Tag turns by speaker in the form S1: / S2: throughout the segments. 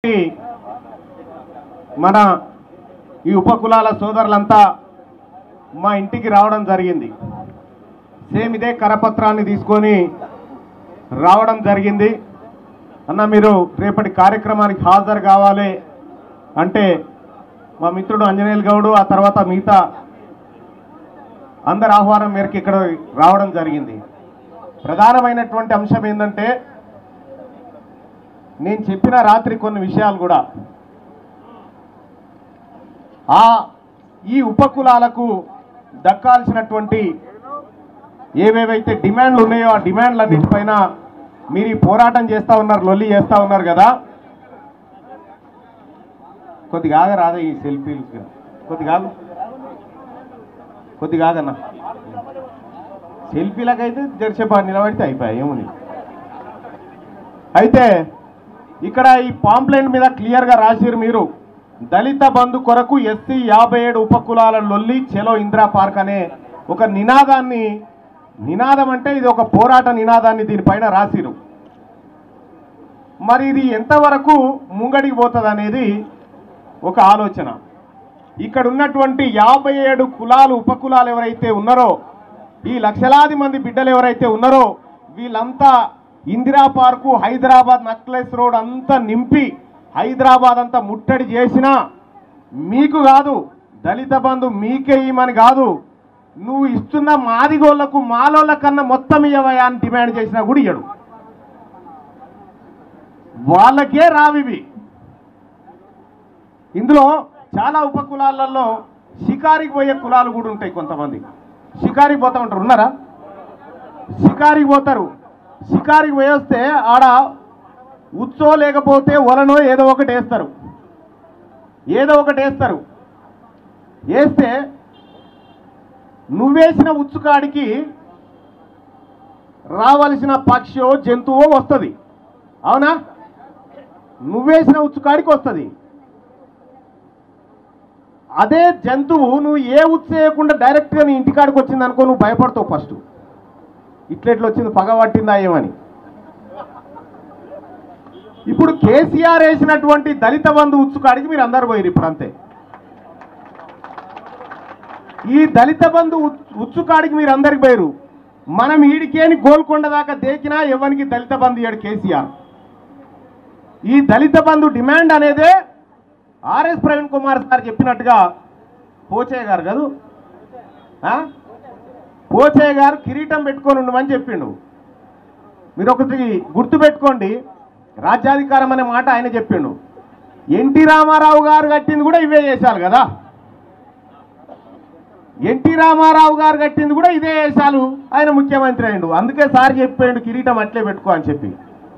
S1: మన ఈ ఉపకులాల సోదరులంతా మా ఇంటికి రావడం జరిగింది సేమ్ ఇదే కరపత్రాన్ని తీసుకొని రావడం జరిగింది అన్న మీరు రేపటి కార్యక్రమానికి హాజరు కావాలి అంటే మా మిత్రుడు అంజనేయులు గౌడు ఆ తర్వాత మిగతా అందరి ఆహ్వానం మేరకు ఇక్కడ రావడం జరిగింది ప్రధానమైనటువంటి అంశం ఏంటంటే నేను చెప్పిన రాత్రి కొన్ని విషయాలు కూడా ఆ ఈ ఉపకులాలకు దక్కాల్సినటువంటి ఏవేవైతే డిమాండ్లు ఉన్నాయో ఆ డిమాండ్లన్నిటిపైన మీరు ఈ పోరాటం చేస్తూ ఉన్నారు లొల్లి చేస్తూ ఉన్నారు కదా కొద్దిగా ఆగరాదా ఈ సెల్ఫీలు కొద్దిగా ఆగు. కొద్దిగా ఆగన్నా సెల్ఫీలకైతే జెర్సేపా నిలబడితే అయిపోయాయి ఏముంది అయితే ఇక్కడ ఈ పాంప్లెంట్ మీద క్లియర్గా రాసిరు మీరు దళిత బంధు కొరకు ఎస్సీ యాభై ఏడు ఉపకులాల లొల్లి చెలో ఇందిరా పార్క్ అనే ఒక నినాదాన్ని నినాదం అంటే ఇది ఒక పోరాట నినాదాన్ని దీనిపైన రాసిరు మరి ఇది ఎంతవరకు ముంగడికి పోతుంది అనేది ఒక ఆలోచన ఇక్కడ ఉన్నటువంటి యాభై ఏడు కులాలు ఉపకులాలు ఎవరైతే ఉన్నారో ఈ లక్షలాది మంది బిడ్డలు ఎవరైతే ఉన్నారో వీళ్ళంతా Indira park Hyderabad necklace road అంతా నింపి హైదరాబాద్ అంతా ముట్టడి చేసినా మీకు కాదు దళిత బంధు మీకే ఇవ్వమని కాదు నువ్వు ఇస్తున్న మాదిగోళ్లకు మాలోళ్ళ కన్నా మొత్తం ఇవ్వయా అని డిమాండ్ చేసినా కూడా ఇయ్యడు వాళ్ళకే రావివి ఇందులో చాలా ఉపకులాలలో షికారికి పోయే కులాలు కూడా ఉంటాయి కొంతమంది షికారికి పోతా ఉంటారు ఉన్నారా షికారికి పోతారు షికారికి పోయేస్తే ఆడ ఉత్సవం లేకపోతే వలనో ఏదో ఒకటి వేస్తారు ఏదో ఒకటి వేస్తారు వేస్తే నువ్వేసిన ఉచ్చుకాడికి రావలసిన పక్షో జంతువో వస్తుంది అవునా నువ్వేసిన ఉచ్చుకాడికి వస్తుంది అదే జంతువు నువ్వు ఏ ఉచ్చేయకుండా డైరెక్ట్గా నీ ఇంటికాడికి వచ్చింది అనుకో నువ్వు భయపడతావు ఫస్ట్ ఇట్లెట్లు వచ్చింది పగ పట్టిందా ఏమని ఇప్పుడు కేసీఆర్ వేసినటువంటి దళిత బంధు ఉచ్చుకాడికి మీరు అందరు పోయారు ఇప్పుడు అంతే ఈ దళిత బంధు ఉచ్- ఉచ్చుకాడికి మీరు అందరికి పోయారు మనం ఈడికేని గోల్కొండ దాకా దేకినా ఎవరికి దళిత బంధు ఇయ్యాడు కేసీఆర్ ఈ దళిత బంధు డిమాండ్ అనేదే ఆర్ఎస్ ప్రవీణ్ కుమార్ సార్ చెప్పినట్టుగా పోచయ్య గారు కాదు ఆ? పోచయ్య గారు కిరీటం పెట్టుకొని ఉండమని చెప్పిండు మీరు ఒకటి గుర్తు పెట్టుకోండి రాజ్యాధికారం అనే మాట ఆయన చెప్పిండు ఎన్టీ రామారావు గారు కట్టింది కూడా ఇవే చేశారు కదా ఎన్టీ రామారావు గారు కట్టింది కూడా ఇదే వేషాలు ఆయన ముఖ్యమంత్రి అయిండు అందుకే సార్ చెప్పాడు కిరీటం అట్లే పెట్టుకో అని చెప్పి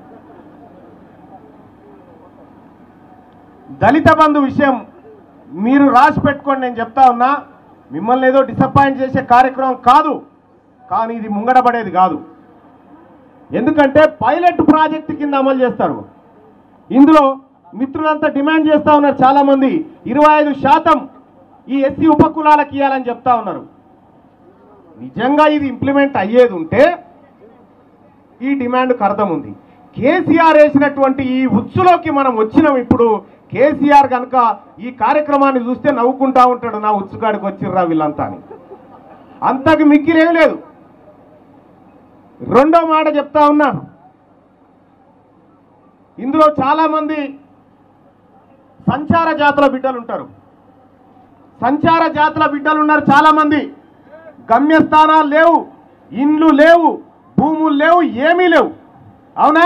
S1: దళిత బంధు విషయం మీరు రాసి పెట్టుకోండి నేను చెప్తా ఉన్నా మిమ్మల్ని ఏదో డిసప్పాయింట్ చేసే కార్యక్రమం కాదు కానీ ఇది ముంగడబడేది కాదు ఎందుకంటే పైలట్ ప్రాజెక్ట్ కింద అమలు చేస్తారు ఇందులో మిత్రులంతా డిమాండ్ చేస్తా ఉన్నారు చాలా మంది ఇరవై ఐదు శాతం ఈ ఎస్సీ ఉపకులాలకు ఇవ్వాలని చెప్తా ఉన్నారు నిజంగా ఇది ఇంప్లిమెంట్ అయ్యేది ఉంటే ఈ డిమాండ్కి అర్థం ఉంది కేసీఆర్ వేసినటువంటి ఈ ఉచ్చులోకి మనం వచ్చినాం ఇప్పుడు కేసీఆర్ కనుక ఈ కార్యక్రమాన్ని చూస్తే నవ్వుకుంటా ఉంటాడు నా ఉచ్చుకాడికి వచ్చిర్రా వీళ్ళంతా అని అంతకు మిక్కిలేం లేదు రెండో మాట చెప్తా ఉన్నా ఇందులో చాలా మంది సంచార జాతుల బిడ్డలు ఉంటారు సంచార జాతుల బిడ్డలు ఉన్నారు చాలా మంది గమ్యస్థానాలు లేవు ఇండ్లు లేవు భూములు లేవు ఏమీ లేవు అవునా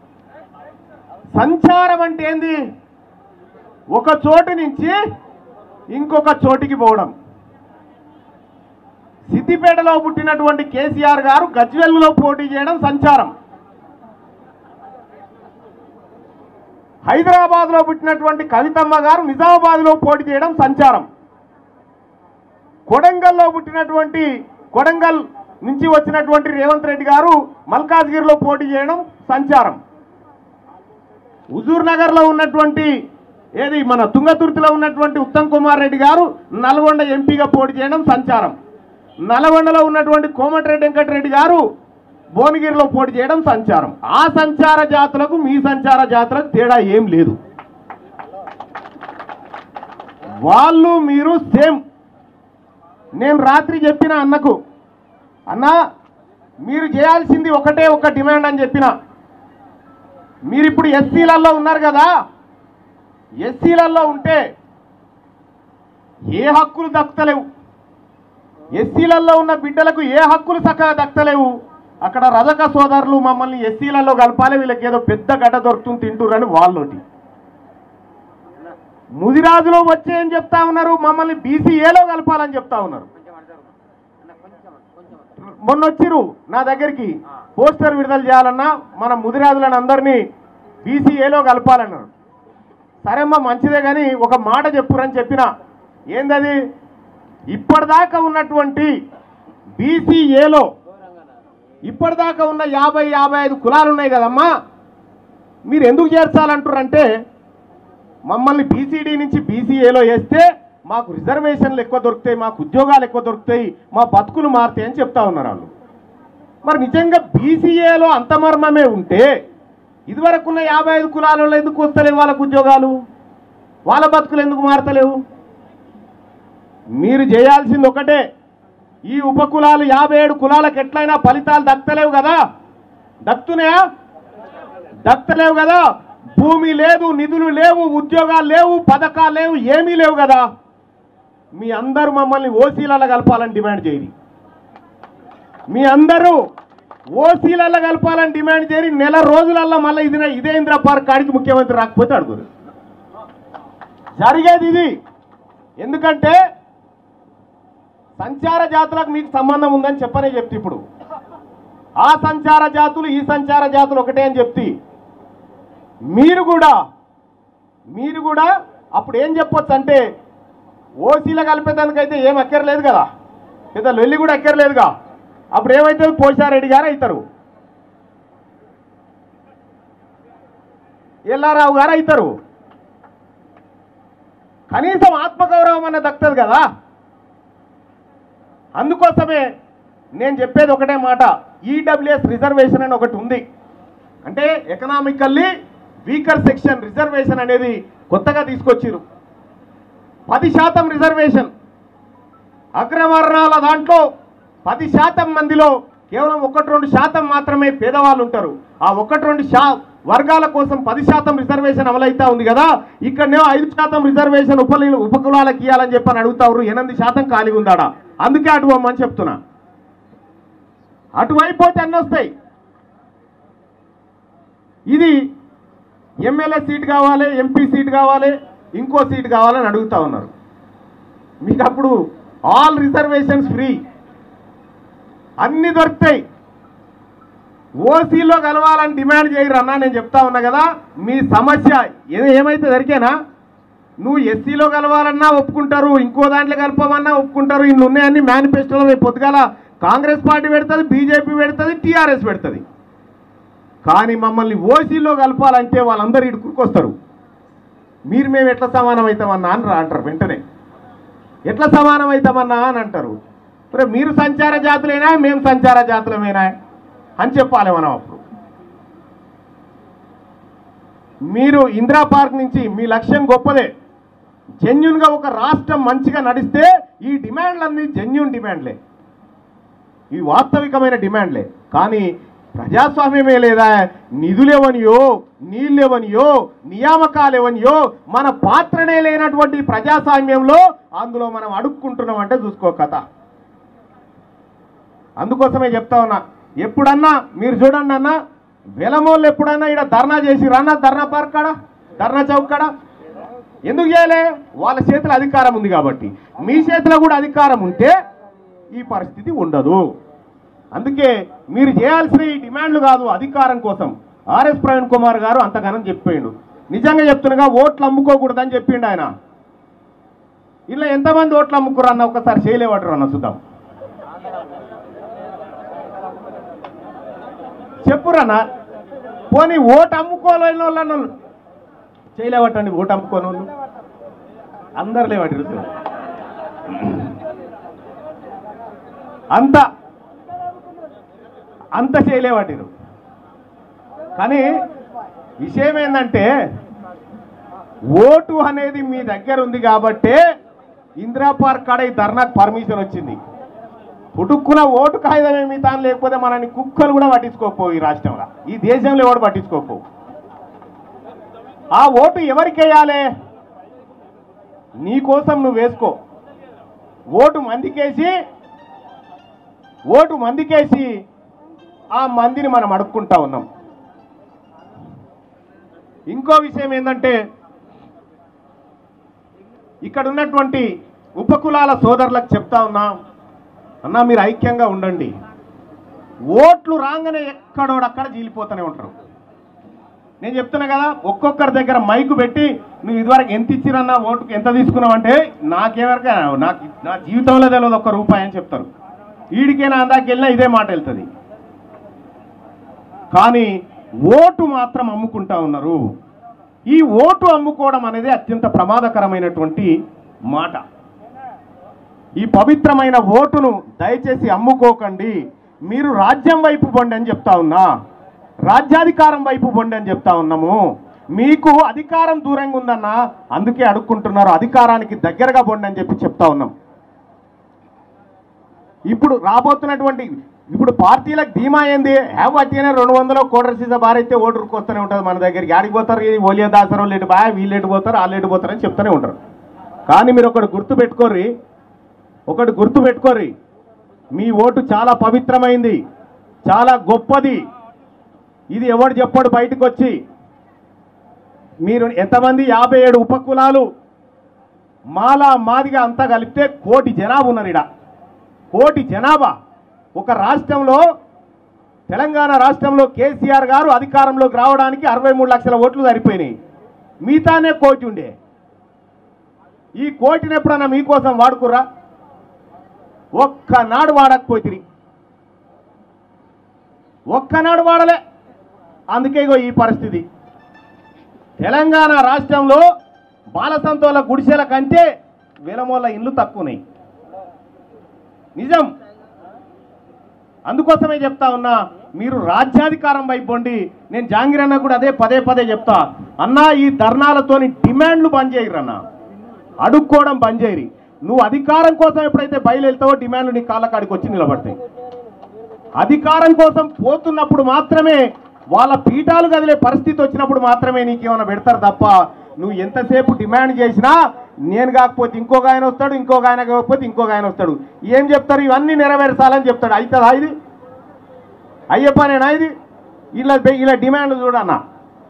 S1: సంచారం అంటే ఏంది ఒక చోటు నుంచి ఇంకొక చోటికి పోవడం సిద్దిపేటలో పుట్టినటువంటి కేసీఆర్ గారు గజ్వెల్లో పోటీ చేయడం సంచారం హైదరాబాద్ లో పుట్టినటువంటి కవితమ్మ గారు నిజామాబాద్ లో పోటీ చేయడం సంచారం కొడంగల్లో పుట్టినటువంటి కొడంగల్ నుంచి వచ్చినటువంటి రేవంత్ రెడ్డి గారు మల్కాజ్గిరిలో పోటీ చేయడం సంచారం హుజూర్ నగర్ లో ఉన్నటువంటి ఏది మన తుంగతుర్తిలో ఉన్నటువంటి ఉత్తమ్ కుమార్ రెడ్డి గారు నల్గొండ ఎంపీగా పోటీ చేయడం సంచారం నల్గొండలో ఉన్నటువంటి కోమటిరెడ్డి వెంకటరెడ్డి గారు భువనగిరిలో పోటీ చేయడం సంచారం ఆ సంచార జాతులకు మీ సంచార జాతులకు తేడా ఏం లేదు వాళ్ళు మీరు సేమ్ నేను రాత్రి చెప్పిన అన్నకు అన్నా మీరు చేయాల్సింది ఒకటే ఒక డిమాండ్ అని చెప్పిన మీరు ఇప్పుడు ఎస్సీలలో ఉన్నారు కదా ఎస్సీలలో ఉంటే ఏ హక్కులు దక్కుతలేవు ఎస్సీలలో ఉన్న బిడ్డలకు ఏ హక్కులు చక్కగా దక్కలేవు అక్కడ రజక సోదరులు మమ్మల్ని ఎస్సీలలో కలపాలి వీళ్ళకి ఏదో పెద్ద గడ్డ దొరుకుతుంది తింటురని వాళ్ళోటి ముదిరాజులో వచ్చే ఏం చెప్తా ఉన్నారు మమ్మల్ని బీసీఏలో కలపాలని చెప్తా ఉన్నారు మొన్న వచ్చిరు నా దగ్గరికి పోస్టర్ విడుదల చేయాలన్నా మన ముదిరాజులను అందరినీ బీసీఏలో కలపాలన్నారు సరే అమ్మా మంచిదే కానీ ఒక మాట చెప్పురని చెప్పిన ఏందది ఇప్పటిదాకా ఉన్నటువంటి బీసీఏలో ఇప్పటిదాకా ఉన్న యాభై యాభై ఐదు కులాలు ఉన్నాయి కదమ్మా మీరు ఎందుకు చేర్చాలంటారంటే మమ్మల్ని బీసీడీ నుంచి బీసీఏలో వేస్తే మాకు రిజర్వేషన్లు ఎక్కువ దొరుకుతాయి మాకు ఉద్యోగాలు ఎక్కువ దొరుకుతాయి మా బతుకులు మారుతాయి అని చెప్తా ఉన్నారు వాళ్ళు మరి నిజంగా బీసీఏలో అంత మర్మమే ఉంటే ఇదివరకు ఉన్న యాభై ఐదు కులాలలో ఎందుకు వస్తలేవు వాళ్ళకు ఉద్యోగాలు వాళ్ళ బతుకులు ఎందుకు మారతలేవు మీరు చేయాల్సింది ఒకటే ఈ ఉపకులాలు యాభై ఏడు కులాలకు ఎట్లయినా ఫలితాలు దక్కలేవు కదా దక్కుతున్నాయా దక్కలేవు కదా భూమి లేదు నిధులు లేవు ఉద్యోగాలు లేవు పథకాలు లేవు ఏమీ లేవు కదా మీ అందరూ మమ్మల్ని ఓసీలలో కలపాలని డిమాండ్ చేయరు మీ అందరూ ఓసీలలో కలపాలని డిమాండ్ చేయరి నెల రోజులల్లో మళ్ళీ ఇది ఇదే ఇంద్ర పార్క్ కాడికి ముఖ్యమంత్రి రాకపోతే అడుగురు జరిగేది ఇది ఎందుకంటే సంచార జాతులకు మీకు సంబంధం ఉందని చెప్పనే చెప్తే ఇప్పుడు ఆ సంచార జాతులు ఈ సంచార జాతులు ఒకటే అని చెప్తే మీరు కూడా మీరు కూడా అప్పుడు ఏం చెప్పొచ్చు అంటే ఓసీలో కలిపేదానికైతే ఏం అక్కర్లేదు కదా పెద్ద లొల్లి కూడా అక్కర్లేదుగా అప్పుడు ఏమైతే పోషారెడ్డి గారు అవుతారు ఎల్లారావు గారు అవుతారు కనీసం ఆత్మగౌరవం అన్న దక్కుతుంది కదా అందుకోసమే నేను చెప్పేది ఒకటే మాట ఈడబ్ల్యూఎస్ రిజర్వేషన్ అని ఒకటి ఉంది అంటే ఎకనామికల్లీ వీకర్ సెక్షన్ రిజర్వేషన్ అనేది కొత్తగా తీసుకొచ్చిరు పది శాతం రిజర్వేషన్ అగ్రవర్ణాల దాంట్లో పది శాతం మందిలో కేవలం ఒకటి రెండు శాతం మాత్రమే పేదవాళ్ళు ఉంటారు ఆ ఒకటి రెండు శా వర్గాల కోసం పది శాతం రిజర్వేషన్ అమలైతా ఉంది కదా ఇక్కడనే ఐదు శాతం రిజర్వేషన్ ఉప ఉపకులాలకు ఇవ్వాలని చెప్పని అడుగుతారు ఎనిమిది శాతం ఖాళీగా ఉందాడా అందుకే అటు పోమని చెప్తున్నా అటువైపు పోతే అన్నీ వస్తాయి ఇది ఎమ్మెల్యే సీట్ కావాలి ఎంపీ సీట్ కావాలి ఇంకో సీట్ కావాలని అడుగుతా ఉన్నారు మీకు అప్పుడు ఆల్ రిజర్వేషన్స్ ఫ్రీ అన్ని దొరుకుతాయి ఓసీలో కలవాలని డిమాండ్ చేయరు అన్నా నేను చెప్తా ఉన్నా కదా మీ సమస్య ఏ- ఏమైతే దొరికేనా నువ్వు ఎస్సీలో కలవాలన్నా ఒప్పుకుంటారు ఇంకో దాంట్లో కలపమన్నా ఒప్పుకుంటారు ఇన్ని ఉన్నాయన్ని మేనిఫెస్టోలో రేపు పొద్దుగాల కాంగ్రెస్ పార్టీ పెడుతుంది బీజేపీ పెడుతుంది టీఆర్ఎస్ పెడుతుంది కానీ మమ్మల్ని ఓసీలో కలపాలంటే వాళ్ళందరూ ఇడుకుకొస్తారు మీరు మేము ఎట్లా సమానం అవుతామన్నా అని రా- అంటారు వెంటనే ఎట్లా సమానం అవుతామన్నా అని అంటారు మరి మీరు సంచార జాతులేనా మేము సంచార జాతులమేనా అని చెప్పాలి మనం అప్పుడు మీరు ఇందిరా పార్క్ నుంచి మీ లక్ష్యం గొప్పదే జెన్యున్గా ఒక రాష్ట్రం మంచిగా నడిస్తే ఈ డిమాండ్లన్నీ జెన్యున్ డిమాండ్లే ఈ వాస్తవికమైన డిమాండ్లే కానీ ప్రజాస్వామ్యమే లేదా నిధులేవనియో నీళ్ళేవనియో నియామకాలేవనియో మన పాత్రనే లేనటువంటి ప్రజాస్వామ్యంలో అందులో మనం అడుక్కుంటున్నాం అంటే చూసుకో కథ అందుకోసమే చెప్తా ఉన్నా ఎప్పుడన్నా మీరు చూడండి అన్న వెలమోళ్ళు ఎప్పుడన్నా ఇక్కడ ధర్నా చేసి రన్నా ధర్నా పార్క్ కాడ ధర్నా చౌక్ కాడ ఎందుకు చేయలే వాళ్ళ చేతిలో అధికారం ఉంది కాబట్టి మీ చేతిలో కూడా అధికారం ఉంటే ఈ పరిస్థితి ఉండదు అందుకే మీరు చేయాల్సిన ఈ డిమాండ్లు కాదు అధికారం కోసం ఆర్ఎస్ ప్రవీణ్ కుమార్ గారు అంతగానం చెప్పిండు నిజంగా చెప్తున్నగా ఓట్లు అమ్ముకోకూడదని చెప్పిండు ఆయన ఇలా ఎంతమంది ఓట్లు అమ్ముకురు అన్న ఒకసారి చేయలేవాడు అన్న చూద్దాం చెప్పురన్న పోనీ ఓటు అమ్ముకోలేని వాళ్ళను చేయలేవటండి ఓటు అమ్ముకోని వాళ్ళు అందరు లేవాటి రుజువు అంత అంత చేయలేవాటిరు కానీ విషయం ఏంటంటే ఓటు అనేది మీ దగ్గర ఉంది కాబట్టే ఇందిరా పార్క్ కాడ ఈ ధర్నాకు పర్మిషన్ వచ్చింది పుట్టుక్కున ఓటు కాగితం ఏమి తాను లేకపోతే మనని కుక్కలు కూడా పట్టించుకోకపోవు ఈ రాష్ట్రంలో ఈ దేశంలో ఎవడు పట్టించుకోకపోవు ఆ ఓటు ఎవరికి వేయాలి నీ కోసం నువ్వు వేసుకో ఓటు మందికేసి ఓటు మందికేసి ఆ మందిని మనం అడుక్కుంటా ఉన్నాం ఇంకో విషయం ఏంటంటే ఇక్కడ ఉన్నటువంటి ఉపకులాల సోదరులకు చెప్తా ఉన్నా అన్నా మీరు ఐక్యంగా ఉండండి ఓట్లు రాగానే ఎక్కడోడక్కడ జీలిపోతూనే ఉంటారు నేను చెప్తున్నా కదా ఒక్కొక్కరి దగ్గర మైకు పెట్టి నువ్వు ఇదివరకు ఎంత ఇచ్చిరన్నా ఓటుకు ఎంత తీసుకున్నావు అంటే నాకేవరక నాకు నా జీవితంలో తెలియదు ఒక్క రూపాయి అని చెప్తారు వీడికైనా అందాకి వెళ్ళినా ఇదే మాట వెళ్తుంది కానీ ఓటు మాత్రం అమ్ముకుంటా ఉన్నారు ఈ ఓటు అమ్ముకోవడం అనేది అత్యంత ప్రమాదకరమైనటువంటి మాట ఈ పవిత్రమైన ఓటును దయచేసి అమ్ముకోకండి మీరు రాజ్యం వైపు పొండి అని చెప్తా ఉన్నా రాజ్యాధికారం వైపు పొండి అని చెప్తా ఉన్నాము మీకు అధికారం దూరంగా ఉందన్నా అందుకే అడుక్కుంటున్నారు అధికారానికి దగ్గరగా పొండి అని చెప్పి చెప్తా ఉన్నాం ఇప్పుడు రాబోతున్నటువంటి ఇప్పుడు పార్టీలకు ధీమా ఏంది హ్యావ్ అట్టినే రెండు వందలు కోటర్ సీసా బారైతే ఓటుకు వస్తూనే ఉంటుంది మన దగ్గరికి ఆడికి పోతారు ఇది ఓలియా దాసరు లేటు బాయ్ వీళ్ళు ఎటు పోతారు వాళ్ళు ఎటు పోతారు అని చెప్తూనే ఉంటారు కానీ మీరు ఒకటి గుర్తు పెట్టుకోర్రి ఒకటి గుర్తు పెట్టుకోర్రి మీ ఓటు చాలా పవిత్రమైంది చాలా గొప్పది ఇది ఎవడు చెప్పాడు బయటకు వచ్చి మీరు ఎంతమంది యాభై ఏడు ఉపకులాలు మాలా మాదిగా అంతా కలిపితే కోటి జనాభా ఉన్నారు ఇడ కోటి జనాభా ఒక రాష్ట్రంలో తెలంగాణ రాష్ట్రంలో కేసీఆర్ గారు అధికారంలోకి రావడానికి అరవై మూడు లక్షల ఓట్లు సరిపోయినాయి మిగతానే కోటి ఉండే ఈ కోటిని ఎప్పుడన్నా మీకోసం వాడుకుర్రా ఒక్కనాడు వాడకపోతుంది ఒక్కనాడు వాడలే అందుకే ఇగో ఈ పరిస్థితి తెలంగాణ రాష్ట్రంలో బాలసంతోల గుడిసెల కంటే వెలమోల ఇల్లు తక్కువనాయి నిజం అందుకోసమే చెప్తా ఉన్నా మీరు రాజ్యాధికారం వైపు ఉండి నేను జాంగిర్ అన్న కూడా అదే పదే పదే చెప్తా అన్నా ఈ ధర్నాలతోని డిమాండ్లు బంద్ చేయరన్న అడుక్కోవడం బంద్ చేయరి నువ్వు అధికారం కోసం ఎప్పుడైతే బయలుదేరుతావో డిమాండ్లు నీ కాళ్ళ కాడికి వచ్చి నిలబడతాయి అధికారం కోసం పోతున్నప్పుడు మాత్రమే వాళ్ళ పీఠాలు కదిలే పరిస్థితి వచ్చినప్పుడు మాత్రమే నీకేమైనా పెడతారు తప్ప నువ్వు ఎంతసేపు డిమాండ్ చేసినా నేను కాకపోతే ఇంకొక ఆయన వస్తాడు ఇంకొక ఆయన కాకపోతే ఇంకొక ఆయన వస్తాడు ఏం చెప్తారు ఇవన్నీ నెరవేర్చాలని చెప్తాడు అవుతుందా ఇది అయ్యే పనేనా ఇది ఇలా ఇలా డిమాండ్ చూడన్నా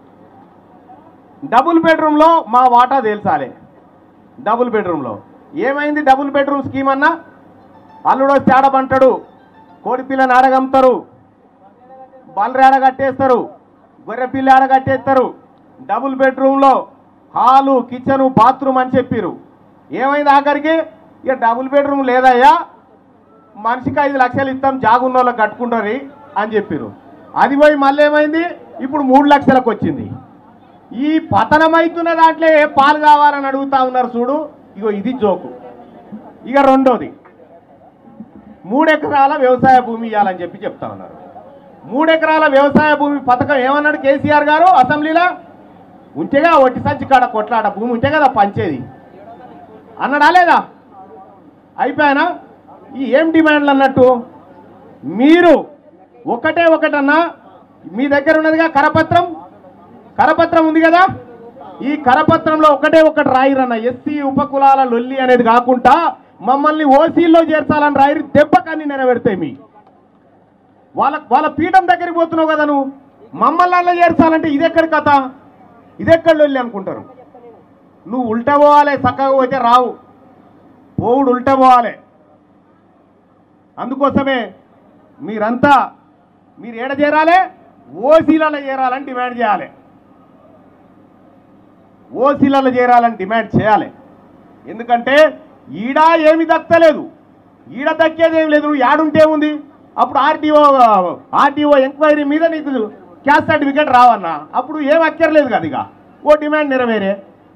S1: డబుల్ బెడ్రూమ్లో మా వాటా తేల్చాలి డబుల్ బెడ్రూమ్లో ఏమైంది డబుల్ బెడ్రూమ్ స్కీమ్ అన్నా అల్లుడు వస్తే ఆడబంటాడు కోడి పిల్లని ఆడగమ్ముతారు బల్లరి ఆడ కట్టేస్తారు గొర్రె పిల్లి ఆడ కట్టేస్తారు డబుల్ బెడ్రూమ్లో హాలు కిచెను బాత్రూమ్ అని చెప్పిరు ఏమైంది ఆఖరికి ఇక డబుల్ బెడ్రూమ్ లేదయ్యా మనిషికి ఐదు లక్షలు ఇస్తాం జాగున్న వాళ్ళకి కట్టుకుంటారు అని చెప్పిరు అది పోయి మళ్ళీ ఏమైంది ఇప్పుడు మూడు లక్షలకు వచ్చింది ఈ పతనమైతున్న దాంట్లో ఏ పాలు కావాలని అడుగుతా ఉన్నారు చూడు ఇగో ఇది జోకు ఇక రెండోది మూడెకరాల వ్యవసాయ భూమి ఇవ్వాలని చెప్పి చెప్తా ఉన్నారు మూడెకరాల వ్యవసాయ భూమి పథకం ఏమన్నాడు కేసీఆర్ గారు అసెంబ్లీలో ఉంటేగా ఒట్టి సంచి కాడ కొట్లాట భూమి ఉంటే కదా పంచేది అన్నాడా లేదా అయిపోయానా ఈ ఏం డిమాండ్లు అన్నట్టు మీరు ఒకటే ఒకటన్నా మీ దగ్గర ఉన్నదిగా కరపత్రం కరపత్రం ఉంది కదా ఈ కరపత్రంలో ఒకటే ఒకటి రాయిరన్న ఎస్సీ ఉపకులాల లొల్లి అనేది కాకుండా మమ్మల్ని ఓసీల్లో చేర్చాలని రాయిరి దెబ్బకన్ని నెరవేరుతాయి మీ వాళ్ళ వాళ్ళ పీఠం దగ్గరికి పోతున్నావు కదా నువ్వు మమ్మల్ని అలా చేర్చాలంటే ఇదెక్కడి కథ ఇదెక్కడ లొల్లి అనుకుంటారు నువ్వు ఉల్టా పోవాలి చక్కగా పోతే రావు పోవుడు ఉల్టా పోవాలి అందుకోసమే మీరంతా మీరు ఏడ చేరాలి ఓసీలలో చేరాలని డిమాండ్ చేయాలి ఓసీలలో చేరాలని డిమాండ్ చేయాలి ఎందుకంటే ఈడ ఏమి దక్కలేదు ఈడ దక్కేది ఏమి లేదు నువ్వు యాడుంటే ఉంది అప్పుడు ఆర్టీఓ ఆర్టీఓ ఎంక్వైరీ మీద నీకు క్యాస్ట్ సర్టిఫికేట్ రావన్నా అప్పుడు ఏం అక్కర్లేదు కదా ఇక ఓ డిమాండ్ నెరవేరే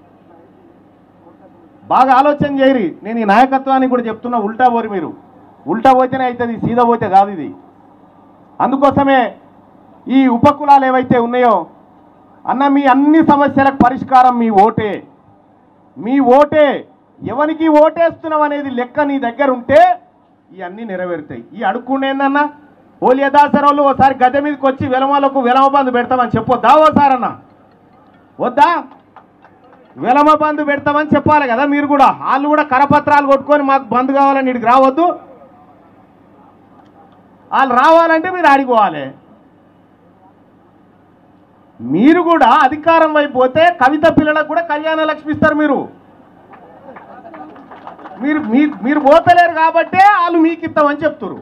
S1: బాగా ఆలోచన చేయరి నేను ఈ నాయకత్వానికి కూడా చెప్తున్నా ఉల్టా పోరి మీరు ఉల్టా పోతేనే అవుతుంది సీదా పోతే కాదు ఇది అందుకోసమే ఈ ఉపకులాలు ఏవైతే ఉన్నాయో అన్న మీ అన్ని సమస్యలకు పరిష్కారం మీ ఓటే మీ ఓటే ఎవరికి ఓటేస్తున్నాం అనేది లెక్క నీ దగ్గర ఉంటే ఇవన్నీ నెరవేరుతాయి ఈ అడుక్కుండేందన్నా ఓలి యథాసరాలు ఓసారి గద్దె మీదకి వచ్చి వెలమలకు వెలమ బంధు పెడతామని చెప్పొద్దా ఓసారి అన్న వద్దా వెలమ బంధు పెడతామని చెప్పాలి కదా మీరు కూడా వాళ్ళు కూడా కరపత్రాలు కొట్టుకొని మాకు బంధు కావాలని ఇక్కడికి రావద్దు వాళ్ళు రావాలంటే మీరు ఆడిపోవాలి మీరు కూడా అధికారం వైపు పోతే కవిత పిల్లలకు కూడా కళ్యాణ లక్ష్మి ఇస్తారు మీరు మీరు మీ- మీరు పోతలేరు కాబట్టే వాళ్ళు మీకు ఇస్తామని చెప్తారు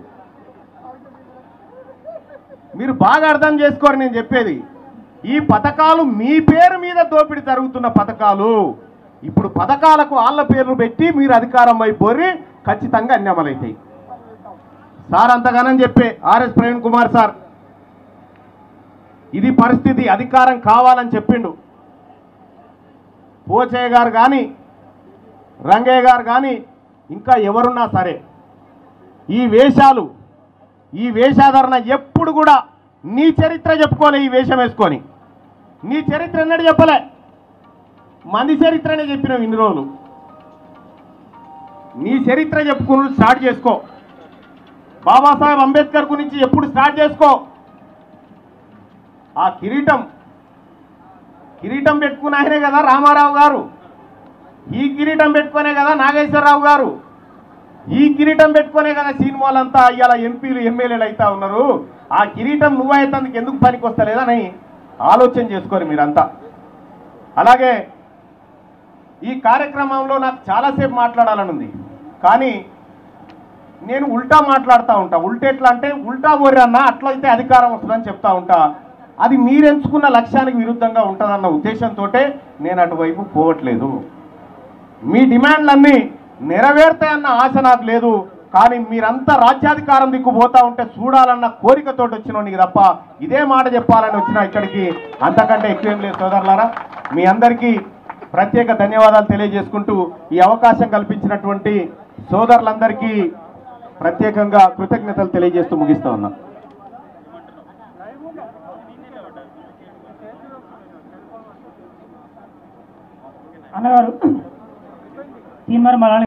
S1: మీరు బాగా అర్థం చేసుకోరు నేను చెప్పేది ఈ పథకాలు మీ పేరు మీద దోపిడీ జరుగుతున్న పథకాలు ఇప్పుడు పథకాలకు వాళ్ళ పేర్లు పెట్టి మీరు అధికారం వైపు పోరి ఖచ్చితంగా అన్ని అమలవుతాయి సార్ అంతగానం చెప్పే ఆర్ఎస్ ప్రవీణ్ కుమార్ సార్ ఇది పరిస్థితి అధికారం కావాలని చెప్పిండు పోచయ్య గారు కానీ రంగయ్య గారు కానీ ఇంకా ఎవరున్నా సరే ఈ వేషాలు ఈ వేషాధరణ ఎప్పుడు కూడా నీ చరిత్ర చెప్పుకోలే ఈ వేషం వేసుకొని నీ చరిత్ర ఎన్నడూ చెప్పలే మంది చరిత్రనే చెప్పినావు ఇన్ని రోజులు నీ చరిత్ర చెప్పుకుని స్టార్ట్ చేసుకో బాబాసాహెబ్ అంబేద్కర్ గురించి ఎప్పుడు స్టార్ట్ చేసుకో ఆ కిరీటం కిరీటం పెట్టుకున్న ఆయనే కదా రామారావు గారు ఈ కిరీటం పెట్టుకునే కదా నాగేశ్వరరావు గారు ఈ కిరీటం పెట్టుకునే కదా సినిమాలంతా ఇవాళ ఎంపీలు ఎమ్మెల్యేలు అవుతా ఉన్నారు ఆ కిరీటం నువ్వైతందుకు ఎందుకు పనికి వస్తలేదని ఆలోచన చేసుకోరు మీరంతా అలాగే ఈ కార్యక్రమంలో నాకు చాలాసేపు మాట్లాడాలని ఉంది కానీ నేను ఉల్టా మాట్లాడుతూ ఉంటా ఉల్టా ఎట్లా అంటే ఉల్టా బోరి అన్న అట్లయితే అధికారం వస్తుందని చెప్తా ఉంటా అది మీరు ఎంచుకున్న లక్ష్యానికి విరుద్ధంగా ఉంటుందన్న ఉద్దేశంతో నేను అటువైపు పోవట్లేదు మీ డిమాండ్లన్నీ నెరవేరుతాయన్న ఆశ నాకు లేదు కానీ మీరంతా రాజ్యాధికారం దిక్కు పోతా ఉంటే చూడాలన్న కోరికతోటి వచ్చిన నీకు తప్ప ఇదే మాట చెప్పాలని వచ్చిన ఇక్కడికి అంతకంటే ఎక్కువేం లేదు సోదరులారా మీ అందరికీ ప్రత్యేక ధన్యవాదాలు తెలియజేసుకుంటూ ఈ అవకాశం కల్పించినటువంటి సోదరులందరికీ ప్రత్యేకంగా కృతజ్ఞతలు తెలియజేస్తూ ముగిస్తా ఉన్నా
S2: అన్నగారు తీన్మార్ మలాని